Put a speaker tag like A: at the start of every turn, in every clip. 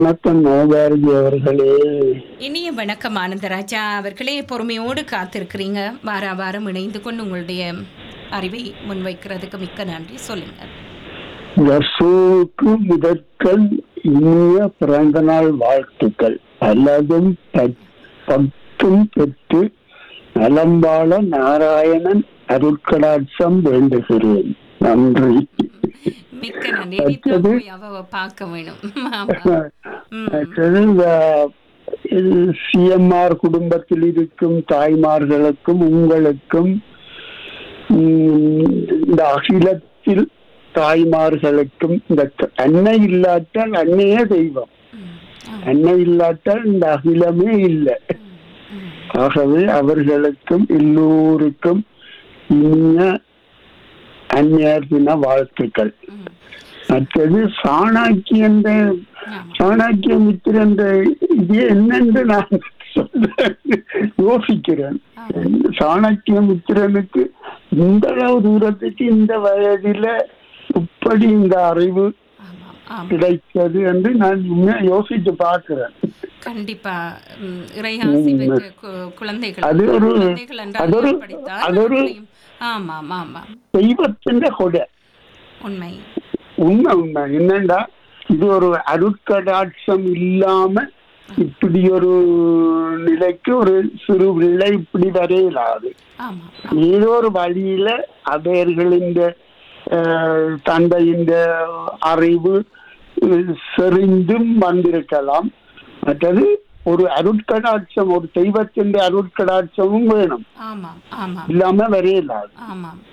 A: வணக்கம் நோபாரதி அவர்களே
B: இனிய வணக்கம் ஆனந்தராஜா அவர்களே பொறுமையோடு காத்திருக்கிறீங்க வார வாரம் இணைந்து கொண்டு உங்களுடைய அறிவை முன்வைக்கிறதுக்கு மிக்க நன்றி சொல்லுங்க
A: யசோவுக்கு முதற்கண் இனிய பிறந்த நாள் வாழ்த்துக்கள் பலதும் ப- பத்தும் பெற்று நலம்பாள நாராயணன் அருட்கடாட்சம் வேண்டுகிறேன் நன்றி
B: மிக்க நன்றி இனித்தான்
A: அடுத்தது?
B: போய் அவ பார்க்க வேணும் ஆமா. ம்.
A: அடுத்தது இந்த சிஎம்ஆர் குடும்பத்தில் இருக்கும் தாய்மார்களுக்கும் உங்களுக்கும் உம், இந்த அகிலத்தில் தாய்மார்களுக்கும் இந்த த- அன்னை இல்லாட்டால் அன்னையே தெய்வம்
B: ம். ஆமா.
A: அன்னை இல்லாட்டால் இந்த அகிலமே இல்லை
B: ம்.
A: ஆகவே அவர்களுக்கும் எல்லோருக்கும் இனிய அந்நியர் தின வாழ்த்துக்கள்
B: ம்.
A: மற்றது சாணாக்கி என்ற
B: ஆமா.
A: சாணாக்கிய மித்திர என்ற இது என்னென்று நான் சொல்ல யோசிக்கிறேன் சாணக்கிய மித்திரனுக்கு இந்த அளவு தூரத்துக்கு இந்த வயதில இப்படி இந்த அறிவு
B: ஆமாம், ஆமாம்.
A: கிடைத்தது என்று நான் இன்னும் யோசிச்சு பார்க்கிறேன்
B: கண்டிப்பா ம், இறையாசி பெற்ற கு- குழந்தைகள்
A: அது ஒரு-
B: குழந்தைகள் என்றால்
A: அது ஒரு-
B: படித்தால்
A: அது ஒரு-
B: அவர்களையும்- ஆமாம் ஆமாம்
A: தெய்வத்தின் கொடை
B: உண்மை
A: உண்மை உண்மை என்னண்டா இது ஒரு அருட்கடாட்சம் இல்லாம இப்படி ஒரு நிலைக்கு ஒரு சிறு பிள்ளை இப்படி வரையலாது
B: ஆமாம்
A: ஏதோ ஒரு வழியில அவர்களின் அஹ், தந்தையின் அறிவு அஹ், செறிந்தும் வந்திருக்கலாம் மற்றது ஒரு அருட்கடாட்சம் ஒரு தெய்வத்தின் அருட்கடாட்சமும் வேணும்
B: ஆமாம் ஆமாம்
A: இல்லாம வரையலாது
B: ஆமாம்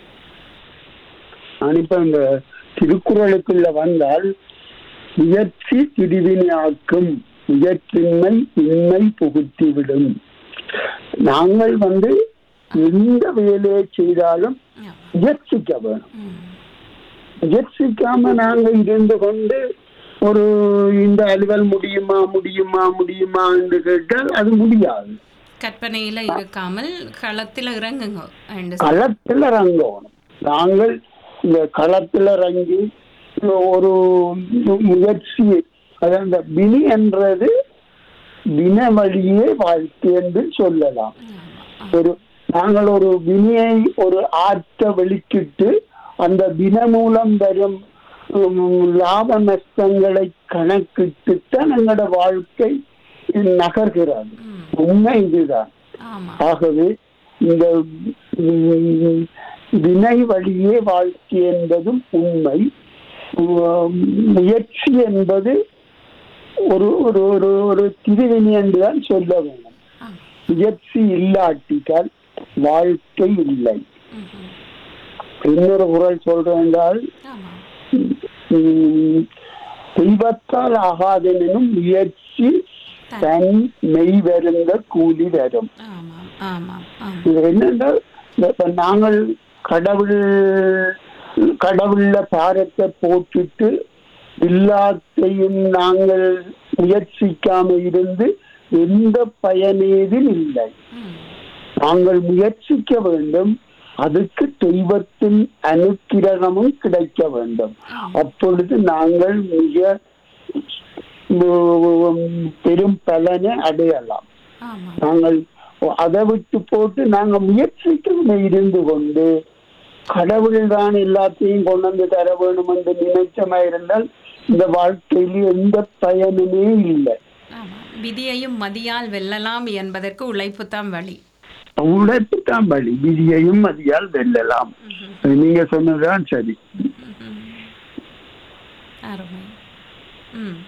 A: நான் இப்ப இந்த திருக்குறளுக்குள்ள வந்தால் முயற்சி திருவினையாக்கும் முயற்சின்மை இன்மை புகுத்திவிடும் நாங்கள் வந்து எந்த வேலையை செய்தாலும்
B: ஆமாம்.
A: முயற்சிக்க வேணும்
B: ம்.
A: முயற்சிக்காம நாங்க இருந்து கொண்டு ஒரு இந்த அலுவல் முடியுமா முடியுமா முடியுமா என்று கேட்டால் அது முடியாது
B: கற்பனையில இருக்காமல் களத்தில் இறங்குங்க என்று சொல்-
A: களத்தில் இறங்கணும் நாங்கள் இந்த களத்தில் இறங்கி ஒரு மு- முயற்சி அதாவது அந்த வினி என்றது வின வழியே வாழ்க்கை என்று சொல்லலாம்
B: ஆமாம்.
A: ஒரு நாங்கள் ஒரு வினையை ஒரு ஆற்ற வெளிக்கிட்டு அந்த வின மூலம் வரும் உம், லாப நஷ்டங்களை கணக்கிட்டுத்தான் எங்களோட வாழ்க்கை நகர்கிறது
B: ம்.
A: உண்மை இதுதான்
B: ஆமாம்
A: ஆகவே இந்த உம், வினை வழியே வாழ்க்கை என்பதும் உண்மை உம், முயற்சி என்பது ஒரு ஒரு ஒரு ஒரு திருவினை என்றுதான் சொல்ல வேண்டும்
B: ஆமாம்.
A: முயற்சி இல்லாட்டிட்டால் வாழ்க்கை இல்லை
B: ம்ஹும்.
A: இன்னொரு குரல் சொல்றேன் என்றால்
B: ஆமாம்
A: உம், தெய்வத்தால் ஆகாதெனும் முயற்சி தன் மெய் வருந்த கூலி தரும்
B: ஆமாம் ஆமாம் ஆமாம்
A: இது என்னென்றால் இந்த- இப்ப நாங்கள் கடவுள் கடவுள்ல பாரத்தை போட்டுட்டு எல்லாத்தையும் நாங்கள் முயற்சிக்காம இருந்து எந்த பயனேதும் இல்லை
B: ம்.
A: நாங்கள் முயற்சிக்க வேண்டும் அதுக்கு தெய்வத்தின் அனுக்கிரகமும் கிடைக்க வேண்டும் அப்பொழுது நாங்கள் மிக உம், பெரும் பலனை அடையலாம்
B: ஆமாம்
A: நாங்கள் அதை விட்டு போட்டு நாங்க முயற்சிக்காம இருந்து கொண்டு கடவுள் தான் எல்லாத்தையும் கொண்டு வந்து தர வேணும் என்று நினைச்சமா இருந்தால் இந்த வாழ்க்கையில் எந்த பயனுமே இல்லை
B: ஆமாம் விதியையும் மதியால் வெல்லலாம் என்பதற்கு உழைப்பு தான் வழி
A: உழைப்பு தான் வழி விதியையும் மதியால் வெல்லலாம்
B: ம்ஹும்.
A: நீங்க சொன்னதுதான் சரி
B: ம்ஹும். அருமை ம்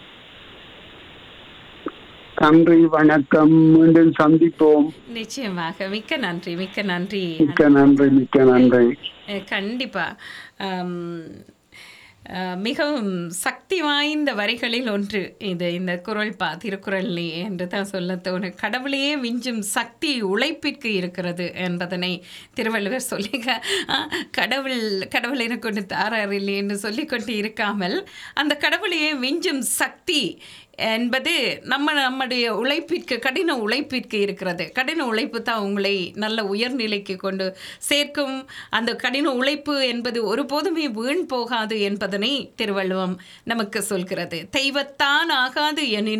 A: நன்றி வணக்கம் மீண்டும் சந்திப்போம்
B: நிச்சயமாக மிக்க நன்றி மிக்க நன்றி
A: மிக்க நன்றி மிக்க நன்றி
B: அஹ் கண்டிப்பா ஆம், அஹ் மிகவும் சக்தி வாய்ந்த வரிகளில் ஒன்று இது இந்த குரல் பா திருக்குறள் என்று தான் சொல்ல தோணும் கடவுளையே விஞ்சும் சக்தி உழைப்பிற்கு இருக்கிறது என்பதனை திருவள்ளுவர் சொல்லி க- ஆ, கடவுள் கடவுள் எனக்கு ஒன்று தாரார் இல்லை என்று சொல்லிக்கொண்டு இருக்காமல் அந்த கடவுளையே விஞ்சும் சக்தி என்பது நம்ம நம்முடைய உழைப்பிற்கு கடின உழைப்பிற்கு இருக்கிறது கடின உழைப்பு தான் உங்களை நல்ல உயர்நிலைக்கு கொண்டு சேர்க்கும் அந்த கடின உழைப்பு என்பது ஒருபோதுமே வீண் போகாது என்பதனை திருவள்ளுவம் நமக்கு சொல்கிறது தெய்வத்தான் ஆகாது எனினும்